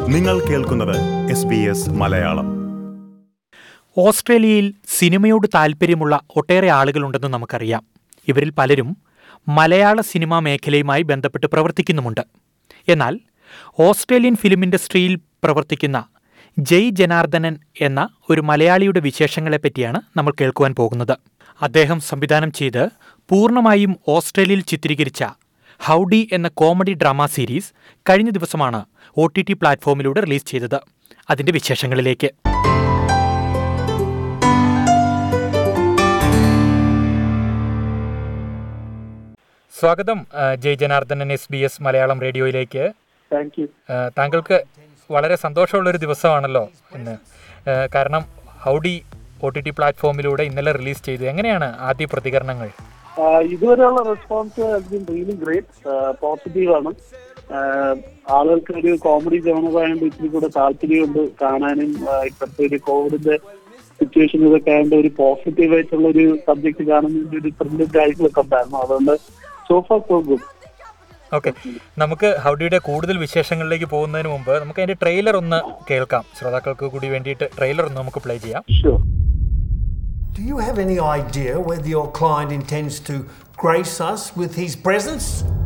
നിങ്ങൾ കേൾക്കുന്നത് S B S Malayalam ഓസ്ട്രേലിയയിൽ സിനിമയോട് താല്പര്യമുള്ള ഒട്ടേറെ ആളുകളുണ്ടെന്ന് നമുക്കറിയാം ഇവരിൽ പലരും മലയാള സിനിമാ മേഖലയുമായി ബന്ധപ്പെട്ട് പ്രവർത്തിക്കുന്നുമുണ്ട് എന്നാൽ ഓസ്ട്രേലിയൻ ഫിലിം ഇൻഡസ്ട്രിയിൽ പ്രവർത്തിക്കുന്ന ജയ് ജനാർദ്ദനൻ എന്ന ഒരു മലയാളിയുടെ വിശേഷങ്ങളെപ്പറ്റിയാണ് നമ്മൾ കേൾക്കുവാൻ പോകുന്നത് അദ്ദേഹം സംവിധാനം ചെയ്ത് പൂർണ്ണമായും ഓസ്ട്രേലിയയിൽ ചിത്രീകരിച്ച ഹൗഡി എന്ന കോമഡി ഡ്രാമ സീരീസ് കഴിഞ്ഞ ദിവസമാണ് ഒ ടി ടി പ്ലാറ്റ്ഫോമിലൂടെ റിലീസ് ചെയ്തത് അതിന്റെ വിശേഷങ്ങളിലേക്ക് സ്വാഗതം ആ, Jai Janardhanan S B S Malayalam റേഡിയോയിലേക്ക് താങ്ക് യു ആ, താങ്കൾക്ക് വളരെ സന്തോഷമുള്ളൊരു ദിവസമാണല്ലോ ഇന്ന് ആ, കാരണം ഹൗഡി ഒ ടി ടി പ്ലാറ്റ്ഫോമിലൂടെ ഇന്നലെ റിലീസ് ചെയ്തു എങ്ങനെയാണ് ആദ്യ പ്രതികരണങ്ങൾ ഇതുവരെയുള്ള response been really great positive ആണ് ആഹ് ആളുകൾക്ക് ഒരു കോമഡി ജോണറായതുകൊണ്ട് ഇത്തിരി കൂടെ താല്പര്യമുണ്ട് കാണാനും ആഹ് ഇപ്പോഴത്തെ ഒരു കോവിഡിന്റെ സിറ്റുവേഷൻ ഇതൊക്കെ ആയതുകൊണ്ട് ഒരു പോസിറ്റീവ് ആയിട്ടുള്ള ഒരു സബ്ജക്ട് കാണുന്നതിന്റെ ഒരു ത്രില്ലും കാര്യങ്ങളൊക്കെ ഉണ്ടായിരുന്നു അതുകൊണ്ട് സോഫാ സോ ഗുഡ് ഓക്കെ നമുക്ക് ഹൗഡിയുടെ കൂടുതൽ വിശേഷങ്ങളിലേക്ക് പോകുന്നതിന് മുമ്പ് നമുക്ക് അതിന്റെ ട്രെയിലർ ഒന്ന് കേൾക്കാം ശ്രോതാക്കൾക്ക് കൂടി വേണ്ടിയിട്ട് ട്രെയിലർ ഒന്ന് നമുക്ക് പ്ലേ ചെയ്യാം sure Do you have any idea whether your client intends to grace us with his presence?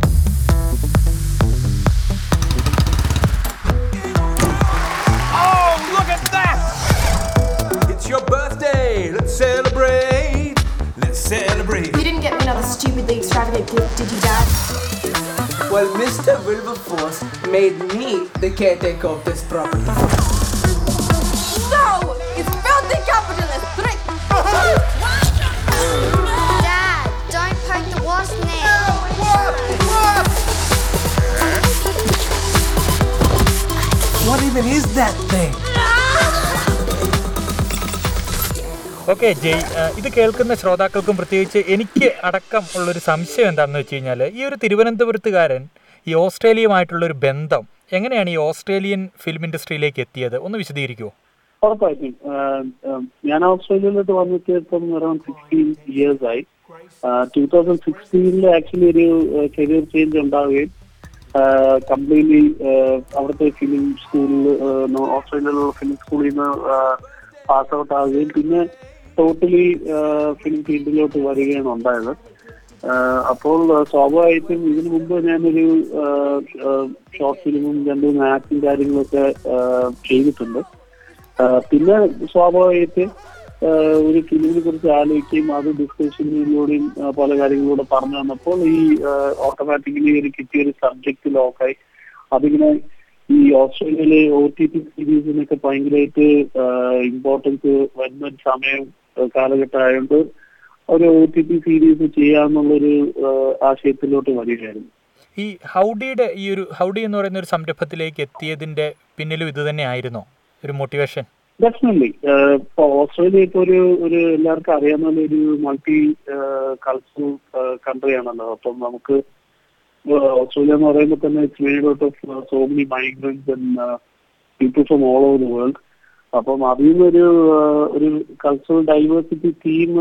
Oh, look at that! It's your birthday. Let's celebrate. Let's celebrate. You didn't get me another stupidly extravagant gift, did you, Dad? Well, Mr. Wilberforce made me the caretaker of this property. No! It's filthy capitalist trick! Dad, don't poke the wasp now. What even is that thing? Okay Jai ആ, ഇത് കേൾക്കുന്ന ശ്രോതാക്കൾക്കും പ്രത്യേകിച്ച് എനിക്ക് അടക്കം ഉള്ളൊരു സംശയം എന്താണെന്ന് വെച്ച് കഴിഞ്ഞാൽ ഈ ഒരു തിരുവനന്തപുരത്തുകാരൻ ഈ ഓസ്ട്രേലിയയുമായിട്ടുള്ള ഒരു ബന്ധം എങ്ങനെയാണ് ഈ ഓസ്ട്രേലിയൻ ഫിലിം ഇൻഡസ്ട്രിയിലേക്ക് എത്തിയത് ഒന്ന് വിശദീകരിക്കുമോ ഉറപ്പായിട്ടും ആഹ് ആഹ് ഞാൻ ഓസ്ട്രേലിയയിലോട്ട് വന്നിട്ട് ഇപ്പം അറൌണ്ട് സിക്സ്റ്റീൻ ഇയേഴ്സ് ആയി ടൂ തൗസൻഡ് സിക്സ്റ്റീനിൽ ആക്ച്വലി ഒരു കരിയർ ചേഞ്ച് ഉണ്ടാവുകയും കംപ്ലീറ്റ്ലി അവിടുത്തെ ഫിലിം സ്കൂളിൽ ഓസ്ട്രേലിയയിലുള്ള ഫിലിം സ്കൂളിൽ നിന്ന് പാസ് ഔട്ട് ആവുകയും പിന്നെ ടോട്ടലി ഫിലിം ഫീൽഡിലോട്ട് വരികയാണ് ഉണ്ടായത് ആഹ് അപ്പോൾ ആഹ് സ്വാഭാവികമായിട്ടും ഇതിനു മുമ്പ് ഞാനൊരു ഷോർട്ട് ഫിലിമും രണ്ട് മൂന്ന് ആക്ടിങ് കാര്യങ്ങളൊക്കെ ആഹ് ചെയ്തിട്ടുണ്ട് ആഹ് പിന്നെ സ്വാഭാവികമായിട്ട് ആഹ് ഒരു ഫിലിമിനെ കുറിച്ച് ആലോചിക്കുകയും അത് ഡിസ്കഷനിലൂടെയും ആഹ് പല കാര്യങ്ങളിലൂടെ പറഞ്ഞു വന്നപ്പോൾ ഈ ഓട്ടോമാറ്റിക്കലി ഒരു കിട്ടിയ ഒരു സബ്ജക്ട് ലോക്കായി അതിങ്ങനെ ഈ ഓസ്ട്രേലിയയിലെ ഒ ടി ടി സീരീസിനൊക്കെ ഭയങ്കരമായിട്ട് ഇമ്പോർട്ടൻസ് വരുന്ന ഒരു സമയം ആഹ് കാലഘട്ടമായതുകൊണ്ട് ഒരു ഒ ടി ടി സീരീസ് ചെയ്യാന്നുള്ളൊരു ആഹ് ആശയത്തിലോട്ട് വരികയായിരുന്നു ഈ ഹൗഡിയുടെ ഈ ഒരു ഹൗഡി എന്ന് പറയുന്ന ഒരു സംരംഭത്തിലേക്ക് എത്തിയതിന്റെ പിന്നിലും ഇത് തന്നെ ആയിരുന്നോ ഒരു മോട്ടിവേഷൻ ഡെഫിനറ്റ്ലി ഇപ്പൊ ഓസ്ട്രേലിയ ഇപ്പൊ ഒരു ഒരു എല്ലാവർക്കും അറിയാവുന്ന ഒരു മൾട്ടി കൾച്ചറൽ കൺട്രി ആണല്ലോ അപ്പം നമുക്ക് ഏഹ് ഓസ്ട്രേലിയ എന്ന് പറയുമ്പോൾ തന്നെ it's made out of so many migrants people from all over the world അപ്പം അതിൽ നിന്നൊരു ഏഹ് ഒരു കൾച്ചറൽ ഡൈവേഴ്സിറ്റി തീം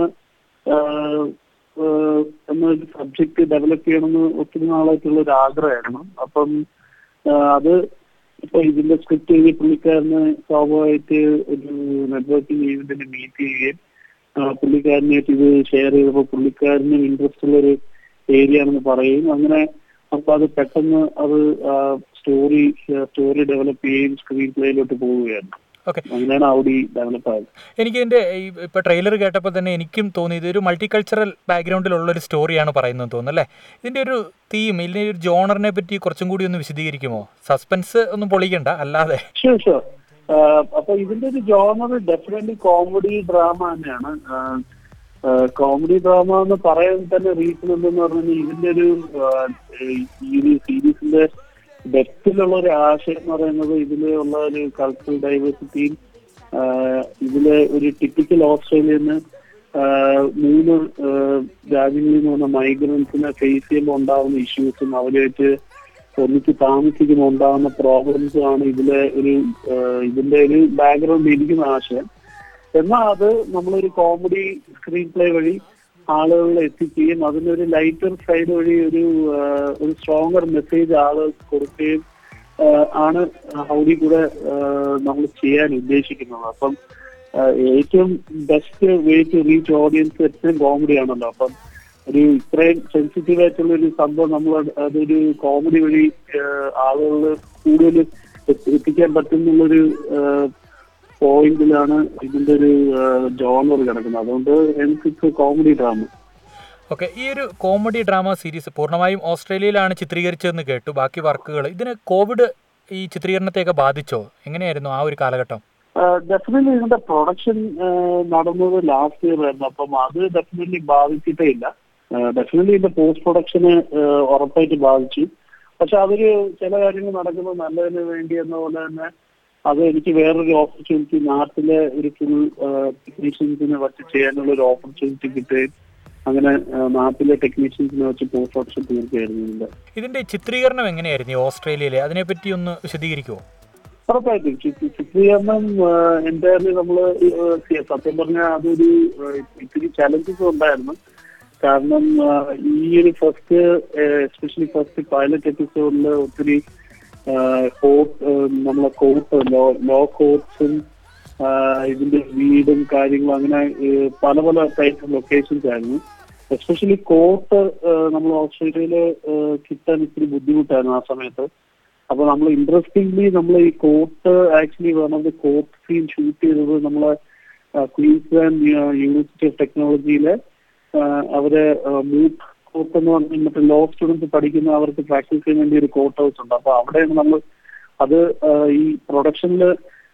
എന്നൊരു സബ്ജക്ട് ഡെവലപ്പ് ചെയ്യണമെന്ന് ഒത്തിരി നാളായിട്ടുള്ള ഒരു ആഗ്രഹമായിരുന്നു അപ്പം ഏഹ് അത് ഇപ്പൊ ഇതിന്റെ സ്ക്രിപ്റ്റ് എഴുതിയ പുള്ളിക്കാരന് സ്വാഭാവികമായിട്ട് ഒരു നെറ്റ്വർക്കിംഗ് ഈവന്റിന് മീറ്റ് ചെയ്യുകയും ആ, പുള്ളിക്കാരനായിട്ട് ഇത് ഷെയർ ചെയ്തപ്പോൾ പുള്ളിക്കാരനും ഇൻട്രസ്റ്റ് ഉള്ള ഒരു ഏരിയ ആണെന്ന് പറയുകയും അങ്ങനെ അപ്പൊ അത് പെട്ടെന്ന് അത് സ്റ്റോറി സ്റ്റോറി ഡെവലപ്പ് ചെയ്യുകയും സ്ക്രീൻ പ്ലേയിലോട്ട് പോവുകയാണ് ഓക്കെ അങ്ങനെയാണ് ഔഡി ഡെവലപ്പ് ആയത് എനിക്ക് എൻ്റെ ഈ ഇപ്പോൾ ട്രെയിലർ കേട്ടപ്പോൾ തന്നെ എനിക്കും തോന്നി ഇതൊരു മൾട്ടി കൾച്ചറൽ ബാക്ക്ഗ്രൗണ്ടിലുള്ള ഒരു സ്റ്റോറിയാണ് പറയുന്നത് തോന്നുന്നു അല്ലേ ഇതിൻ്റെ ഒരു തീം ഇതിൻ്റെ ഒരു ജോണറിനെ പറ്റി കുറച്ചും കൂടി ഒന്ന് വിശദീകരിക്കുമോ സസ്പെൻസ് ഒന്നും പൊളിക്കണ്ട അല്ലാതെ ഷുവർ ഷുവർ അപ്പൊ ഇതിന്റെ ഒരു ജോണർ ഡെഫിനറ്റ്ലി കോമഡി ഡ്രാമ തന്നെയാണ് കോമഡി ഡ്രാമ എന്ന് പറയാൻ തന്നെ റീസൺ എന്തെന്ന് പറഞ്ഞാൽ ഇതിന്റെ ഒരു ആഹ്, ഈ ഒരു സീരീസിന്റെ ഡെപ്തിലുള്ള ഒരു ആശയം എന്ന് പറയുന്നത് ഇതിലുള്ള ഒരു കൾച്ചറൽ ഡൈവേഴ്സിറ്റിയും ഇതിലെ ഒരു ടിപ്പിക്കൽ ഓസ്ട്രേലിയന്ന് ആഹ്, മൂന്ന് ആഹ്, രാജ്യങ്ങളിൽ നിന്ന് വന്ന മൈഗ്രൻസിനെ ഫേസ് ചെയ്യുമ്പോൾ ഉണ്ടാവുന്ന ഇഷ്യൂസും അവരുമായിട്ട് ഒന്നിച്ച് താമസിക്കുമ്പോൾ ഉണ്ടാകുന്ന പ്രോബ്ലംസും ആണ് ഇതിലെ ഒരു ആഹ്, ഇതിന്റെ ഒരു ബാക്ക്ഗ്രൗണ്ട് ഇരിക്കുന്ന ആശയം എന്നാൽ അത് നമ്മളൊരു കോമഡി സ്ക്രീൻ പ്ലേ വഴി ആളുകളിൽ എത്തിക്കുകയും അതിനൊരു ലൈറ്റർ സൈഡ് വഴി ഒരു ആഹ്, ഒരു സ്ട്രോങ്ങർ മെസ്സേജ് ആളുകൾക്ക് കൊടുക്കുകയും ആഹ് ആണ് ഹൗഡി കൂടെ നമ്മൾ ചെയ്യാൻ ഉദ്ദേശിക്കുന്നത് അപ്പം ആഹ് ഏറ്റവും best way to reach audience എപ്പോഴും കോമഡി ആണല്ലോ അപ്പം ഒരു ഇത്രയും സെൻസിറ്റീവ് ആയിട്ടുള്ള ഒരു സംഭവം നമ്മൾ അതൊരു കോമഡി വഴി ആളുകൾ കൂടുതൽ എത്തിക്കാൻ പറ്റുന്നുള്ളൊരു പോയിന്റിലാണ് ഇതിന്റെ ഒരു ജോണർ കിടക്കുന്നത് അതുകൊണ്ട് എനിക്ക് കോമഡി ഡ്രാമ ഓക്കെ ഈ ഒരു കോമഡി ഡ്രാമ സീരീസ് പൂർണ്ണമായും ഓസ്ട്രേലിയയിലാണ് ചിത്രീകരിച്ചതെന്ന് കേട്ടു ബാക്കി വർക്കുകൾ ഇതിന് കോവിഡ് ഈ ചിത്രീകരണത്തെയൊക്കെ ബാധിച്ചോ എങ്ങനെയായിരുന്നു ആ ഒരു കാലഘട്ടം ഡെഫിനറ്റ്ലി ഇതിന്റെ പ്രൊഡക്ഷൻ നടന്നത് ലാസ്റ്റ് ഇയർ ആയിരുന്നു അപ്പം അത് ഡെഫിനറ്റ്ലി ബാധിച്ചിട്ടേ ഇല്ല ഡെഫിനറ്റ്ലി ഇതിന്റെ പോസ്റ്റ് പ്രൊഡക്ഷന് ഉറപ്പായിട്ട് ബാധിച്ചു പക്ഷെ അതൊരു ചില കാര്യങ്ങൾ നടക്കുന്നത് നല്ലതിന് വേണ്ടി എന്ന പോലെ തന്നെ അത് എനിക്ക് വേറൊരു ഓപ്പർച്യൂണിറ്റി നാട്ടിലെ ഒരു ഫുൾ ടെക്നീഷ്യൻസിനെ വെച്ച് ചെയ്യാനുള്ള ഒരു ഓപ്പർച്യൂണിറ്റി കിട്ടുകയും അങ്ങനെ ആ, നാട്ടിലെ ടെക്നീഷ്യൻസിനെ വെച്ച് പോസ്റ്റ് പ്രൊഡക്ഷൻ തീർക്കുകയായിരുന്നു ഇതിന്റെ ഇതിന്റെ ചിത്രീകരണം എങ്ങനെയായിരുന്നു ഈ ഓസ്ട്രേലിയയിലെ അതിനെപ്പറ്റി ഒന്ന് വിശദീകരിക്കുമോ ഉറപ്പായിട്ടും ചി- ചിത്രീകരണം എൻ്റയർലി നമ്മള് ഏഹ്, സത്യം പറഞ്ഞാൽ അതൊരു ഏഹ്, ഇത്തിരി ചലഞ്ചസ് ഉണ്ടായിരുന്നു കാരണം ആഹ്, ഈ ഒരു ഫസ്റ്റ് എസ്പെഷ്യലി ഫസ്റ്റ് പൈലറ്റ് എപ്പിസോഡിൽ ഒത്തിരി കോട്ട് നമ്മളെ കോട്ട് ലോ ലോ കോട്ട്സും ഇതിന്റെ വീടും കാര്യങ്ങളും അങ്ങനെ ഏഹ്, പല പല ടൈപ്പ് ലൊക്കേഷൻസ് ആയിരുന്നു എസ്പെഷ്യലി കോട്ട് നമ്മൾ ഓസ്ട്രേലിയയില് ഏഹ്, കിട്ടാൻ ഇത്തിരി ബുദ്ധിമുട്ടായിരുന്നു ആ സമയത്ത് അപ്പൊ നമ്മൾ ഇൻട്രസ്റ്റിംഗ്ലി നമ്മൾ ഈ court actually one of the court scene shoot ചെയ്തത് നമ്മളെ ക്വീൻസ്ലാൻഡ് യൂണിവേഴ്സിറ്റി ഓഫ് ടെക്നോളജിയിലെ അവരെ മൂട്ട് കോട്ട് എന്ന് പറഞ്ഞ മറ്റേ ലോ സ്റ്റുഡൻസ് പഠിക്കുന്ന അവർക്ക് പ്രാക്ടീസ് ചെയ്യാൻ വേണ്ടി ഒരു കോട്ട് ഹൗസ് ഉണ്ട് അപ്പൊ അവിടെയാണ് നമ്മൾ അത് ആ, ഈ പ്രൊഡക്ഷനിൽ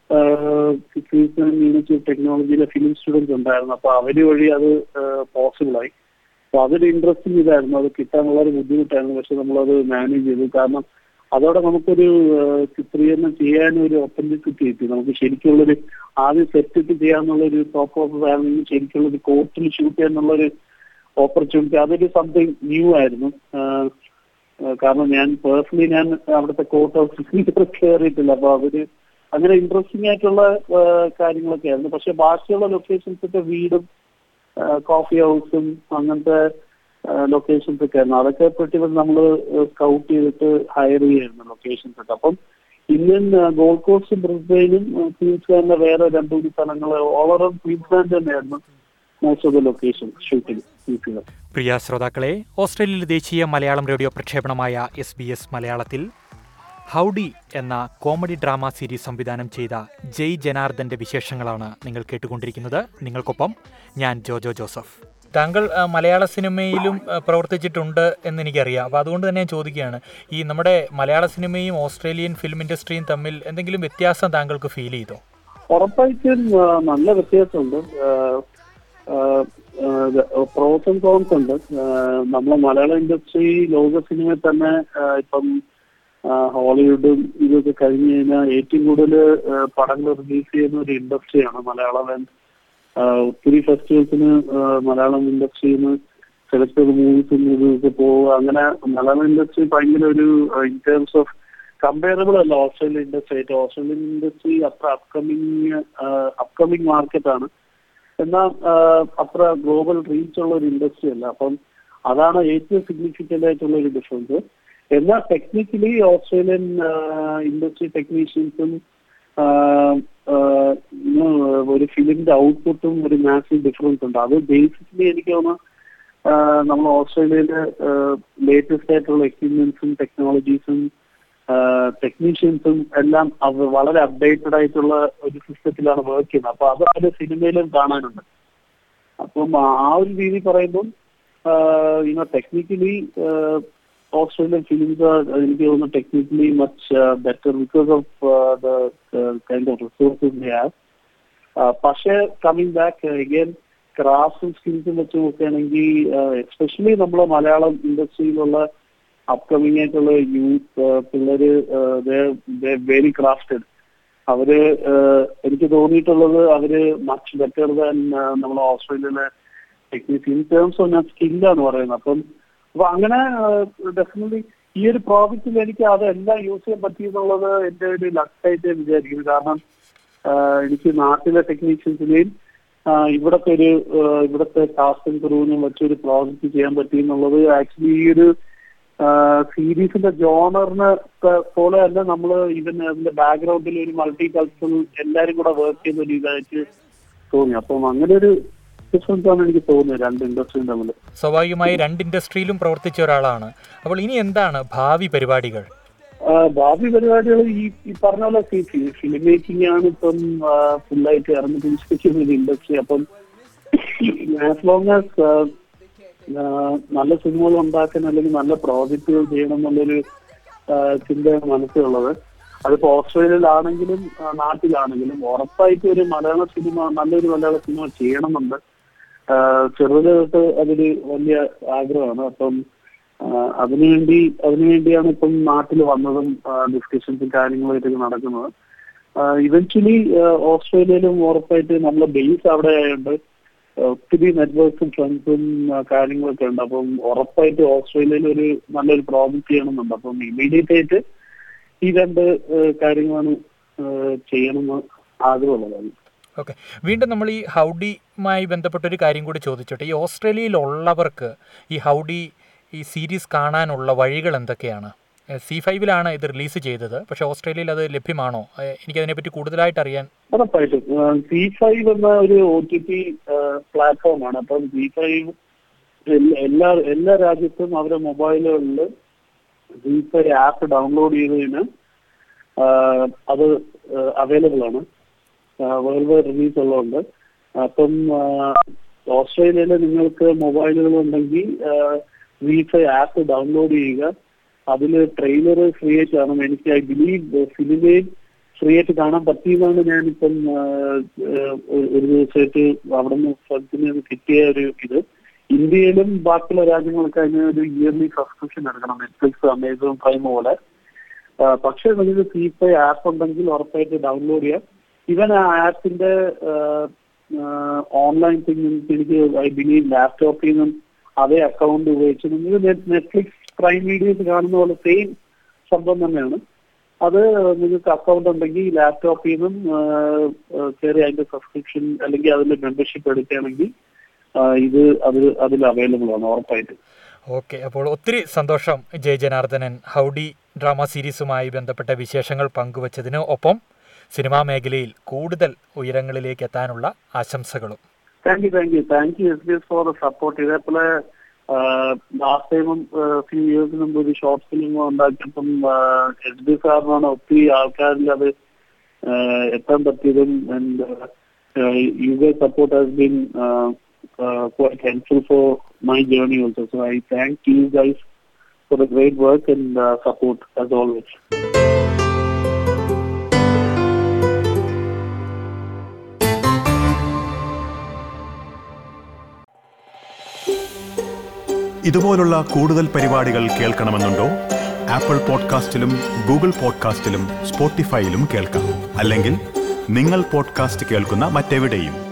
ക്വീൻസ്ലാൻഡ് യൂണിവേഴ്സിറ്റി ഓഫ് ടെക്നോളജിയിലെ ഫിലിം സ്റ്റുഡൻസ് ഉണ്ടായിരുന്നു അപ്പൊ അവര് വഴി അത് പോസിബിൾ ആയി അപ്പൊ അതൊരു ഇൻട്രസ്റ്റിംഗ് ഇതായിരുന്നു അത് കിട്ടാൻ വളരെ ബുദ്ധിമുട്ടായിരുന്നു പക്ഷെ നമ്മളത് മാനേജ് ചെയ്തു കാരണം അതോടെ നമുക്കൊരു ആ, ചിത്രീകരണം ചെയ്യാൻ ഒരു ഒപ്പൻസിറ്റി കിട്ടി നമുക്ക് ശരിക്കുള്ളൊരു ആദ്യം സെറ്റ് ഇട്ട് ചെയ്യാന്നുള്ളൊരു ടോപ്പ് ഓഫ് ആണെങ്കിൽ ശരിക്കുള്ളൊരു കോർട്ടിൽ ഷൂട്ട് ചെയ്യാന്നുള്ളൊരു ഓപ്പർച്യൂണിറ്റി അതൊരു സംതിങ് ന്യൂ ആയിരുന്നു ആ, ആ, കാരണം ഞാൻ പേഴ്സണലി ഞാൻ അവിടുത്തെ കോർട്ട് ഹൗസിൽ കയറിയിട്ടില്ല അപ്പൊ അതൊരു അങ്ങനെ ഇൻട്രസ്റ്റിംഗ് ആയിട്ടുള്ള ആ, കാര്യങ്ങളൊക്കെ ആയിരുന്നു പക്ഷെ ബാക്കിയുള്ള ലൊക്കേഷൻസ് ഒക്കെ വീടും കോഫി ഹൗസും അങ്ങനത്തെ ലൊക്കേഷൻസ് ഒക്കെ ആയിരുന്നു അതൊക്കെ പെട്ടി നമ്മൾ സ്കൗട്ട് ചെയ്തിട്ട് ഹയർ ചെയ്യായിരുന്നു ലൊക്കേഷൻസ് ഒക്കെ അപ്പം ഇന്ത്യൻ ഗോൾഡ് കോസ്റ്റും ബ്രിസ്ബെയിനും ക്വീൻസ്ലാൻഡിലെ വേറെ രണ്ടു മൂന്ന് സ്ഥലങ്ങൾ ഓൾ അറൌണ്ട് ക്വീൻസ്ലാൻഡ് തന്നെയായിരുന്നു most of the location shooting shooting പ്രിയ ശ്രോതാക്കളെ ഓസ്ട്രേലിയയിലെ ദേശീയ മലയാളം റേഡിയോ പ്രക്ഷേപണമായ എസ് ബി എസ് മലയാളത്തിൽ ഹൗഡി എന്ന കോമഡി ഡ്രാമ സീരീസ് സംവിധാനം ചെയ്ത ജയ് ജനാർദ്ദന്റെ വിശേഷങ്ങളാണ് നിങ്ങൾ കേട്ടുകൊണ്ടിരിക്കുന്നത് നിങ്ങൾക്കൊപ്പം ഞാൻ ജോജോ ജോസഫ് താങ്കൾ ആ, മലയാള സിനിമയിലും ആ, പ്രവർത്തിച്ചിട്ടുണ്ട് എന്ന് എനിക്കറിയാം അപ്പോൾ അതുകൊണ്ട് തന്നെ ഞാൻ ചോദിക്കുകയാണ് ഈ നമ്മുടെ മലയാള സിനിമയും ഓസ്ട്രേലിയൻ ഫിലിം ഇൻഡസ്ട്രിയും തമ്മിൽ എന്തെങ്കിലും വ്യത്യാസം താങ്കൾക്ക് ഫീൽ ചെയ്തോ ഉറപ്പായിട്ടും ആ, നല്ല വ്യത്യാസമുണ്ട് പ്രോസ് ആൻഡ് കോൺസ് ഉണ്ട് ആ, നമ്മളെ മലയാള ഇൻഡസ്ട്രി ലോക സിനിമയിൽ തന്നെ ആ, ഇപ്പം ആ, ഹോളിവുഡും ഇതൊക്കെ കഴിഞ്ഞു കഴിഞ്ഞാൽ ഏറ്റവും കൂടുതൽ പടങ്ങൾ റിലീസ് ചെയ്യുന്ന ഒരു ഇൻഡസ്ട്രിയാണ് മലയാളം And, ആ, ഒത്തിരി ഫെസ്റ്റിവൽസിന് മലയാളം ഇൻഡസ്ട്രിയിൽ നിന്ന് സെലക്ട് ചെയ്ത മൂവീസും ഇതൊക്കെ പോവുക അങ്ങനെ മലയാളം ഇൻഡസ്ട്രി ഭയങ്കര ഒരു ഇൻ ടേംസ് ഓഫ് കമ്പയറബിൾ അല്ല ഓസ്ട്രേലിയൻ ഇൻഡസ്ട്രി ആയിട്ട് ഓസ്ട്രേലിയൻ ഇൻഡസ്ട്രി അത്ര അപ്കമിങ് അപ്കമിങ് മാർക്കറ്റാണ് എന്നാൽ അത്ര ഗ്ലോബൽ റീച്ച് ഉള്ള ഒരു ഇൻഡസ്ട്രി അല്ല അപ്പം അതാണ് ഏറ്റവും സിഗ്നിഫിക്കന്റ് ആയിട്ടുള്ള ഒരു ഡിഫറൻസ് എന്നാൽ ടെക്നിക്കലി ഓസ്ട്രേലിയൻ ഇൻഡസ്ട്രി ടെക്നീഷ്യൻസും ഒരു ഫിലിമിന്റെ ഔട്ട്പുട്ടും ഒരു മാസീവ് ഡിഫറൻസ് ഉണ്ട് അത് ബേസിക്കലി എനിക്ക് തോന്നുന്നു ആഹ് നമ്മൾ ഓസ്ട്രേലിയയിലെ ലേറ്റസ്റ്റ് ആയിട്ടുള്ള എക്യുപ്മെന്റ്സും ടെക്നോളജീസും ടെക്നീഷ്യൻസും എല്ലാം അവ വളരെ അപ്ഡേറ്റഡ് ആയിട്ടുള്ള ഒരു സിസ്റ്റത്തിലാണ് വർക്ക് ചെയ്യുന്നത് അപ്പൊ അത് അവരുടെ സിനിമയിലും കാണാനുണ്ട് അപ്പം ആ ഒരു രീതി പറയുമ്പം യുനോ ടെക്നിക്കലി ഓസ്ട്രേലിയൻ ഫിലിംസ് എനിക്ക് തോന്നുന്നു technically much better because of the kind of resources they have പക്ഷേ കമ്മിങ് ബാക്ക് അഗൈൻ ക്രാഫ്റ്റും സ്കിൽസും വെച്ച് നോക്കുകയാണെങ്കിൽ എസ്പെഷ്യലി നമ്മളെ മലയാളം ഇൻഡസ്ട്രിയിലുള്ള അപ്കമിങ് ആയിട്ടുള്ള യൂത്ത് പിള്ളേര് വെരി ക്രാഫ്റ്റഡ് അവര് uh, എനിക്ക് തോന്നിയിട്ടുള്ളത് അവര് മച്ച് ബെറ്റർ ദാൻ നമ്മളെ ഓസ്ട്രേലിയയിലെ ടെക്നിക്സ് ഇൻ ടേംസ് ഓഫ് ഞാൻ സ്കില്ലാന്ന് പറയുന്നത് അപ്പം അപ്പൊ അങ്ങനെ ഡെഫിനറ്റ്ലി ഈ ഒരു പ്രോജക്റ്റിൽ എനിക്ക് അതെല്ലാം യൂസ് ചെയ്യാൻ പറ്റിയെന്നുള്ളത് എന്റെ ഒരു ലക്കായിട്ട് വിചാരിക്കുന്നു കാരണം ആഹ് എനിക്ക് നാട്ടിലെ ടെക്നീഷ്യൻസിനെയും ആഹ് ഇവിടത്തെ ഒരു ആഹ് ഇവിടത്തെ കാസ്റ്റും ക്രൂവിനും വെച്ചൊരു പ്രോജക്റ്റ് ചെയ്യാൻ പറ്റി എന്നുള്ളത് ആക്ച്വലി ഈ ഒരു സീരീസിന്റെ ജോണറിന് പോലെ തന്നെ നമ്മൾ ഇവൻ അതിന്റെ ബാക്ക്ഗ്രൗണ്ടിൽ ഒരു മൾട്ടി കൾച്ചറൽ എല്ലാരും കൂടെ വർക്ക് ചെയ്യുന്ന ഒരു ഇതായിട്ട് തോന്നി അപ്പം അങ്ങനെ ഒരു ഡിഫറൻസ് ആണ് എനിക്ക് തോന്നിയത് രണ്ട് ഇൻഡസ്ട്രിയും തമ്മിൽ സ്വാഭാവികമായി രണ്ട് ഇൻഡസ്ട്രിയിലും പ്രവർത്തിച്ച ഒരാളാണ് അപ്പോൾ ഇനി എന്താണ് ഭാവി പരിപാടികൾ ആ, ഭാവി പരിപാടികൾ ഈ ഈ പറഞ്ഞ പോലെ ഫിലിം മേക്കിംഗ് ആണ് ഇപ്പം ഫുള്ളായിട്ട് ഇറങ്ങിക്കൊണ്ടിരിക്കുന്ന ഒരു ഇൻഡസ്ട്രി അപ്പം ആസ് ലോങ് ആസ് നല്ല സിനിമകൾ ഉണ്ടാക്കാൻ അല്ലെങ്കിൽ നല്ല പ്രോജക്റ്റുകൾ ചെയ്യണം എന്നുള്ളൊരു ആ, ചിന്തയാണ് മനസ്സിലുള്ളത് അതിപ്പോ ഓസ്ട്രേലിയയിലാണെങ്കിലും ആ, നാട്ടിലാണെങ്കിലും ഉറപ്പായിട്ട് ഒരു മലയാള സിനിമ നല്ലൊരു മലയാള സിനിമ ചെയ്യണമെന്നുണ്ട് ആ, ചെറുത് തൊട്ട് അതൊരു വലിയ ആഗ്രഹമാണ് അപ്പം ആ, അതിനുവേണ്ടി അതിനുവേണ്ടിയാണ് ഇപ്പം നാട്ടിൽ വന്നതും ഡിസ്കഷൻസും കാര്യങ്ങളായിട്ടൊക്കെ നടക്കുന്നത് ഇവൻച്വലി ഓസ്ട്രേലിയയിലും ഉറപ്പായിട്ട് നമ്മളെ ബേസ് അവിടെ ആയതുകൊണ്ട് ഒത്തിരി നെറ്റ്വർക്ക്സും ഫ്രണ്ട്സും കാര്യങ്ങളൊക്കെ ഉണ്ട് അപ്പം ഉറപ്പായിട്ട് ഓസ്ട്രേലിയയിൽ ഒരു നല്ലൊരു പ്രോജക്റ്റ് ചെയ്യണമെന്നുണ്ട് അപ്പം ഇമീഡിയറ്റ് ആയിട്ട് ഈ രണ്ട് ആ, കാര്യങ്ങളാണ് ആ, ചെയ്യണമെന്ന് ആഗ്രഹമുള്ളത് ഓക്കെ വീണ്ടും നമ്മൾ ഈ ഹൗഡിയുമായി ബന്ധപ്പെട്ട ഒരു കാര്യം കൂടി ചോദിച്ചോട്ടെ ഈ ഓസ്ട്രേലിയയിലുള്ളവർക്ക് ഈ ഹൗഡി ഈ സീരീസ് കാണാനുള്ള വഴികൾ എന്തൊക്കെയാണ് സി ഫൈവിലാണ് ഇത് റിലീസ് ചെയ്തത് പക്ഷേ ഓസ്ട്രേലിയയിൽ അത് ലഭ്യമാണോ ഏഹ് എനിക്കതിനെപ്പറ്റി കൂടുതലായിട്ട് അറിയാൻ ഉറപ്പായിട്ടും സി ഫൈവ് എന്ന ഒരു ഒ ടി ടി പ്ലാറ്റ്ഫോമാണ് അപ്പം സി ഫൈവ് എല്ലാ എല്ലാ രാജ്യത്തും അവരുടെ മൊബൈലുകളിൽ സി ഫൈവ് ആപ്പ് ഡൗൺലോഡ് ചെയ്തതിന് ആഹ് അത് അവൈലബിൾ ആണ് വേൾഡ് വൈഡ് റിലീസ് ഉള്ളതുകൊണ്ട് അപ്പം ഓസ്ട്രേലിയയിൽ നിങ്ങൾക്ക് മൊബൈലുകൾ ഉണ്ടെങ്കിൽ സി ഫൈവ് ആപ്പ് ഡൗൺലോഡ് ചെയ്യുക അതിൽ ട്രെയിലർ ഫ്രീ ആയിട്ട് കാണും എനിക്ക് ഐ ബിലീവ് സിനിമയും ഫ്രീ ആയിട്ട് കാണാൻ പറ്റിയതാണ് ഞാനിപ്പം ആ, ആ, ഒരു- ഒരു ദിവസമായിട്ട് അവിടെ നിന്ന് സ്ഥലത്തിന് നിന്ന് കിട്ടിയ ഒരു ഇത് ഇന്ത്യയിലും ബാക്കിയുള്ള രാജ്യങ്ങളൊക്കെ അതിന് ഒരു ഇയർലി സബ്സ്ക്രിപ്ഷൻ എടുക്കണം നെറ്റ്ഫ്ലിക്സ് അമേസോൺ പ്രൈം പോലെ ആ, പക്ഷേ നിങ്ങൾക്ക് സി ഫൈവ് ആപ്പ് ഉണ്ടെങ്കിൽ ഉറപ്പായിട്ട് ഡൗൺലോഡ് ചെയ്യാം ഇവൻ ആ ആപ്പിന്റെ ഓൺലൈൻ തിങ് എനിക്ക് ഐ ബിലീവ് ലാപ്ടോപ്പിൽ നിന്നും അതേ അക്കൗണ്ട് ഉപയോഗിച്ച് നിങ്ങൾക്ക് നെറ്റ്ഫ്ലിക്സ് പ്രൈം വീഡിയോസ് കാണുന്ന പോലെ സെയിം സംഭവം തന്നെയാണ് അത് നിങ്ങൾക്ക് അക്കൗണ്ട് ഉണ്ടെങ്കിൽ ലാപ്ടോപ്പിൽ നിന്നും കയറി അതിന്റെ സബ്സ്ക്രിപ്ഷൻ അല്ലെങ്കിൽ അതിന്റെ മെമ്പർഷിപ്പ് എടുക്കുകയാണെങ്കിൽ ആ, ഇത് അത് അതിൽ അവൈലബിൾ ആണ് ഉറപ്പായിട്ട് ഓക്കെ അപ്പോൾ ഒത്തിരി സന്തോഷം ജയ ജനാർദ്ദനൻ ഹൗഡി ഡ്രാമ സീരീസുമായി ബന്ധപ്പെട്ട വിശേഷങ്ങൾ പങ്കുവച്ചതിന് ഒപ്പം സിനിമാ മേഖലയിൽ കൂടുതൽ ഉയരങ്ങളിലേക്ക് എത്താനുള്ള ആശംസകളും thank you thank you thank you S B S for the support ഇതേപോലെ ലാസ്റ്റ് ടൈമും ഫ്യൂ ഇയേഴ്സിന് മുമ്പ് ഒരു ഷോർട്ട് ഫിലിം ഉണ്ടാക്കിയപ്പം എസ് ബി സാറിനാണ് ഒത്തിരി ആൾക്കാരിൽ അത് ആഹ് എത്താൻ പറ്റിയതും and you guys support has been quite helpful for my journey also. So I thank you guys for the great work and uh, support as always. ഇതുപോലുള്ള കൂടുതൽ പരിപാടികൾ കേൾക്കണമെന്നുണ്ടോ ആപ്പിൾ പോഡ്കാസ്റ്റിലും ഗൂഗിൾ പോഡ്കാസ്റ്റിലും സ്പോട്ടിഫൈയിലും കേൾക്കാം അല്ലെങ്കിൽ നിങ്ങൾ പോഡ്കാസ്റ്റ് കേൾക്കുന്ന മറ്റെവിടെയും